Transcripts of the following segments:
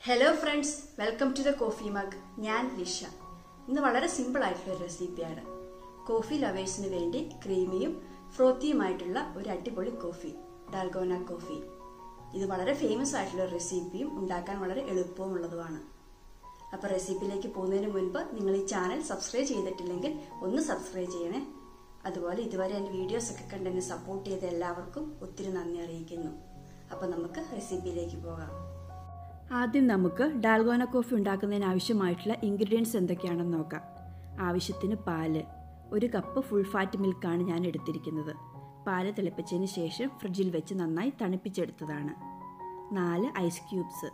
hello friends welcome to the coffee mug ഞാൻ ലിഷ ഇന്ന് വളരെ സിമ്പിൾ ആയിട്ടുള്ള ഒരു റെസിപ്പിയാണ് കോഫി ലവേഴ്സിന് വേണ്ടി ക്രീമിയും ഫ്രോത്തിയുമായിട്ടുള്ള ഒരു അടിപൊളി കോഫി ഡാൽഗോന കോഫി ഇത് വളരെ ഫേമസ് ആയിട്ടുള്ള ഒരു റെസിപ്പിയും ഉണ്ടാക്കാൻ വളരെ എളുപ്പവും ഉള്ളതുമാണ് അപ്പോൾ റെസിപ്പിയിലേക്ക് പോകുന്നതിന് മുൻപ് നിങ്ങൾ ഈ ചാനൽ സബ്സ്ക്രൈബ് ചെയ്തിട്ടില്ലെങ്കിൽ ഒന്ന് സബ്സ്ക്രൈബ് ചെയ്യണേ അതുപോലെ ഇതുവരെ എൻ്റെ വീഡിയോസ് ഒക്കെ കണ്ട് എന്നെ സപ്പോർട്ട് ചെയ്ത എല്ലാവർക്കും ഒത്തിരി നന്ദി അറിയിക്കുന്നു അപ്പോൾ നമുക്ക് റെസിപ്പിയിലേക്ക് പോകാം ആദ്യം നമുക്ക് ഡാൽഗോന കോഫി ഉണ്ടാക്കുന്നതിന് ആവശ്യമായിട്ടുള്ള ഇൻഗ്രീഡിയൻസ് എന്തൊക്കെയാണെന്ന് നോക്കാം ആവശ്യത്തിന് പാല് ഒരു കപ്പ് ഫുൾ ഫാറ്റ് മിൽക്കാണ് ഞാൻ എടുത്തിരിക്കുന്നത് പാല് തിളപ്പിച്ചതിന് ശേഷം ഫ്രിഡ്ജിൽ വെച്ച് നന്നായി തണുപ്പിച്ചെടുത്തതാണ് നാല് ഐസ് ക്യൂബ്സ്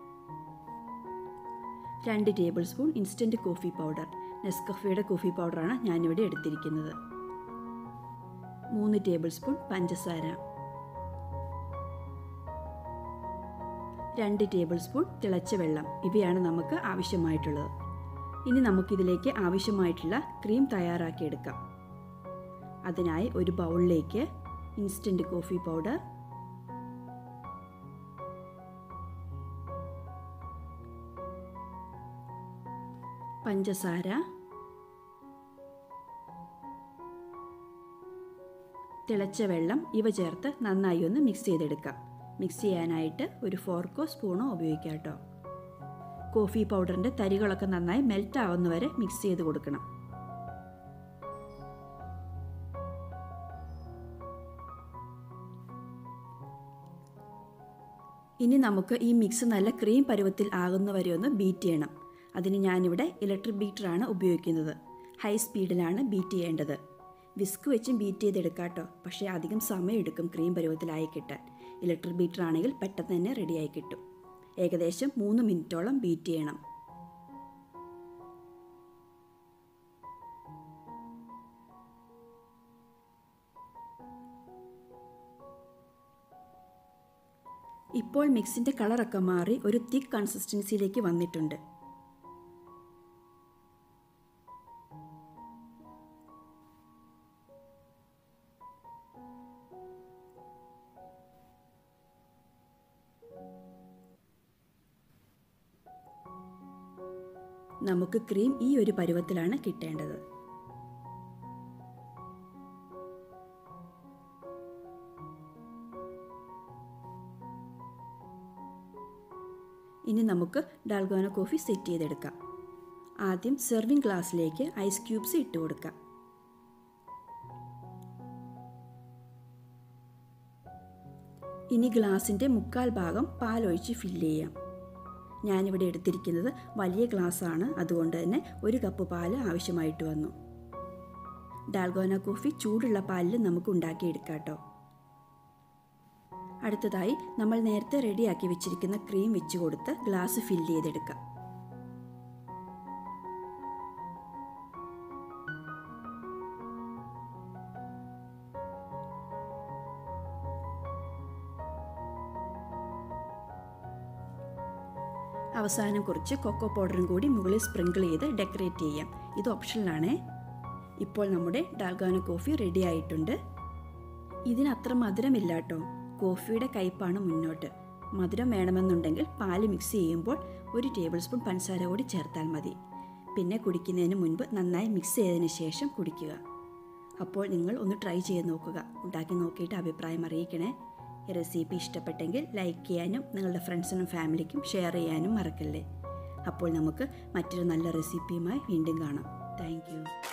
രണ്ട് tablespoon instant coffee powder നെസ്കഫയുടെ കോഫി പൗഡറാണ് ഞാനിവിടെ എടുത്തിരിക്കുന്നത് മൂന്ന് ടേബിൾ സ്പൂൺ പഞ്ചസാര രണ്ട് ടേബിൾ സ്പൂൺ തിളച്ച വെള്ളം ഇവയാണ് നമുക്ക് ആവശ്യമായിട്ടുള്ളത് ഇനി നമുക്കിതിലേക്ക് ആവശ്യമായിട്ടുള്ള ക്രീം തയ്യാറാക്കിയെടുക്കാം അതിനായി ഒരു ബൗളിലേക്ക് ഇൻസ്റ്റൻറ്റ് കോഫി പൗഡർ പഞ്ചസാര തിളച്ച വെള്ളം ഇവ ചേർത്ത് നന്നായി ഒന്ന് മിക്സ് ചെയ്തെടുക്കാം മിക്സ് ചെയ്യാനായിട്ട് ഒരു ഫോർക്കോ സ്പൂണോ ഉപയോഗിക്കാം കേട്ടോ കോഫി പൗഡറിൻ്റെ തരികളൊക്കെ നന്നായി മെൽറ്റ് ആവുന്നവരെ മിക്സ് ചെയ്ത് കൊടുക്കണം ഇനി നമുക്ക് ഈ മിക്സ് നല്ല ക്രീം പരുവത്തിൽ ആകുന്നവരെ ഒന്ന് ബീറ്റ് ചെയ്യണം അതിന് ഞാനിവിടെ ഇലക്ട്രിക് ബീറ്ററാണ് ഉപയോഗിക്കുന്നത് ഹൈ സ്പീഡിലാണ് ബീറ്റ് ചെയ്യേണ്ടത് വിസ്ക് വെച്ചും ബീറ്റ് ചെയ്തെടുക്കാം കേട്ടോ പക്ഷേ അധികം സമയമെടുക്കും ക്രീം പരുവത്തിലായി കിട്ടാൻ ഇലക്ട്രിക് ബീറ്റർ ആണെങ്കിൽ പെട്ടെന്ന് തന്നെ റെഡിയായി കിട്ടും ഏകദേശം മൂന്ന് മിനിറ്റോളം ബീറ്റ് ചെയ്യണം ഇപ്പോൾ മിക്സിൻ്റെ കളറൊക്കെ മാറി ഒരു തിക്ക് കൺസിസ്റ്റൻസിയിലേക്ക് വന്നിട്ടുണ്ട് നമുക്ക് ക്രീം ഈ ഒരു പരുവത്തിലാണ് കിട്ടേണ്ടത് ഇനി നമുക്ക് ഡാൽഗോന കോഫി സെറ്റ് ചെയ്തെടുക്കാം ആദ്യം സെർവിങ് ഗ്ലാസ്സിലേക്ക് ഐസ് ക്യൂബ്സ് ഇട്ട് കൊടുക്കാം ഇനി ഗ്ലാസിൻ്റെ മുക്കാൽ ഭാഗം പാലൊഴിച്ച് ഫില്ല് ചെയ്യാം ഞാനിവിടെ എടുത്തിരിക്കുന്നത് വലിയ ഗ്ലാസ്സാണ് അതുകൊണ്ട് തന്നെ ഒരു കപ്പ് പാല് ആവശ്യമായിട്ട് വന്നു ഡാൽഗോന കോഫി ചൂടുള്ള പാലിൽ നമുക്ക് ഉണ്ടാക്കിയെടുക്കാം കേട്ടോ അടുത്തതായി നമ്മൾ നേരത്തെ റെഡിയാക്കി വെച്ചിരിക്കുന്ന ക്രീം വെച്ച് കൊടുത്ത് ഗ്ലാസ് ഫില്ല് ചെയ്തെടുക്കാം അവസാനം കുറച്ച് കൊക്കോ പൗഡറും കൂടി മുകളിൽ സ്പ്രിങ്കിൾ ചെയ്ത് ഡെക്കറേറ്റ് ചെയ്യാം ഇത് ഓപ്ഷനിലാണേ ഇപ്പോൾ നമ്മുടെ ഡാൽഗാന കോഫി റെഡി ആയിട്ടുണ്ട് ഇതിന് അത്ര മധുരമില്ല കേട്ടോ കോഫിയുടെ കയ്പാണ് മുന്നോട്ട് മധുരം വേണമെന്നുണ്ടെങ്കിൽ പാല് മിക്സ് ചെയ്യുമ്പോൾ ഒരു ടേബിൾ സ്പൂൺ പഞ്ചസാര കൂടി ചേർത്താൽ മതി പിന്നെ കുടിക്കുന്നതിന് മുൻപ് നന്നായി മിക്സ് ചെയ്തതിന് ശേഷം കുടിക്കുക അപ്പോൾ നിങ്ങൾ ഒന്ന് ട്രൈ ചെയ്ത് നോക്കുക ഉണ്ടാക്കി നോക്കിയിട്ട് അഭിപ്രായം അറിയിക്കണേ ഈ റെസിപ്പി ഇഷ്ടപ്പെട്ടെങ്കിൽ ലൈക്ക് ചെയ്യാനും നിങ്ങളുടെ ഫ്രണ്ട്സിനും ഫാമിലിക്കും ഷെയർ ചെയ്യാനും മറക്കല്ലേ അപ്പോൾ നമുക്ക് മറ്റൊരു നല്ല റെസിപ്പിയുമായി വീണ്ടും കാണാം താങ്ക്